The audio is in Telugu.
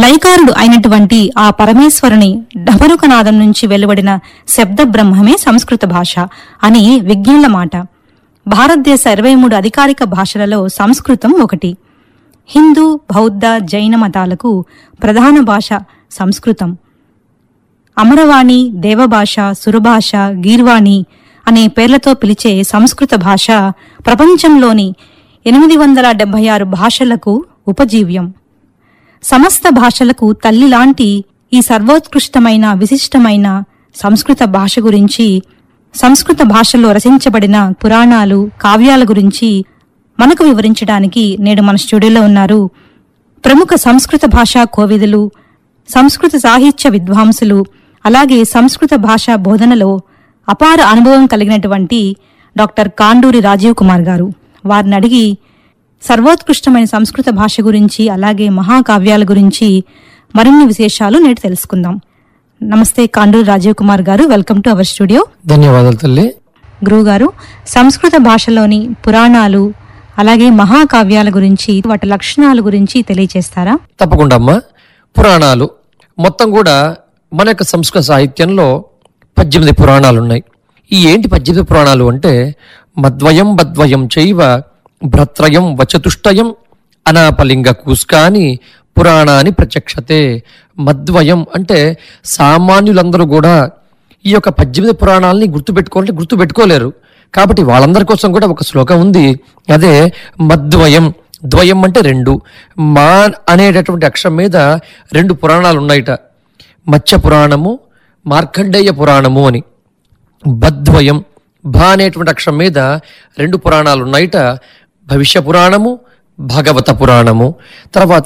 లైకారుడు అయినటువంటి ఆ పరమేశ్వరుని డమరుకనాదం నుంచి వెలువడిన శబ్ద బ్రహ్మమే సంస్కృత భాష అని విజ్ఞుల మాట భారతదేశ ఇరవై మూడు అధికారిక భాషలలో సంస్కృతం ఒకటి హిందూ బౌద్ధ జైన మతాలకు ప్రధాన భాష సంస్కృతం అమరవాణి దేవభాష సురభాష గీర్వాణి అనే పేర్లతో పిలిచే సంస్కృత భాష ప్రపంచంలోని ఎనిమిది వందల డెబ్బై ఆరు భాషలకు ఉపజీవ్యం సమస్త భాషలకు తల్లిలాంటి ఈ సర్వోత్కృష్టమైన విశిష్టమైన సంస్కృత భాష గురించి సంస్కృత భాషలో రచించబడిన పురాణాలు కావ్యాల గురించి మనకు వివరించడానికి నేడు మన స్టూడియోలో ఉన్నారు ప్రముఖ సంస్కృత భాషా కోవిదులు సంస్కృత సాహిత్య విద్వాంసులు అలాగే సంస్కృత భాషా బోధనలో అపార అనుభవం కలిగినటువంటి డాక్టర్ కాండూరి రాజీవ్ కుమార్ గారు వారిని అడిగి సర్వోత్కృష్టమైన సంస్కృత భాష గురించి అలాగే మహాకావ్యాల గురించి మరిన్ని విశేషాలు నేడు తెలుసుకుందాం నమస్తే కాండూరి రాజీవ్ కుమార్ గారు వెల్కమ్ టు అవర్ స్టూడియో ధన్యవాదాలు తల్లి గురువుగారు సంస్కృత భాషలోని పురాణాలు అలాగే మహాకావ్యాల గురించి వాటి లక్షణాల గురించి తెలియజేస్తారా తప్పకుండా అమ్మా పురాణాలు మొత్తం కూడా మన యొక్క సంస్కృత సాహిత్యంలో పద్దెనిమిది పురాణాలు ఉన్నాయి ఈ ఏంటి పద్దెనిమిది పురాణాలు అంటే మద్వయం బద్వయం చైవ భ్రత్రయం వచతుష్టయం అనాపలింగ కూస్కాని పురాణాన్ని ప్రత్యక్షతే మద్వయం అంటే సామాన్యులందరూ కూడా ఈ యొక్క పద్దెనిమిది పురాణాలని గుర్తుపెట్టుకోవాలంటే గుర్తుపెట్టుకోలేరు కాబట్టి వాళ్ళందరి కోసం కూడా ఒక శ్లోకం ఉంది అదే మద్వయం ద్వయం అంటే రెండు మా అనేటటువంటి అక్షరం మీద రెండు పురాణాలు ఉన్నాయిట మత్స్య పురాణము మార్కండేయ పురాణము అని బద్వయం భ అనేటువంటి అక్షరం మీద రెండు పురాణాలు ఉన్నాయిట భవిష్య పురాణము భాగవత పురాణము తర్వాత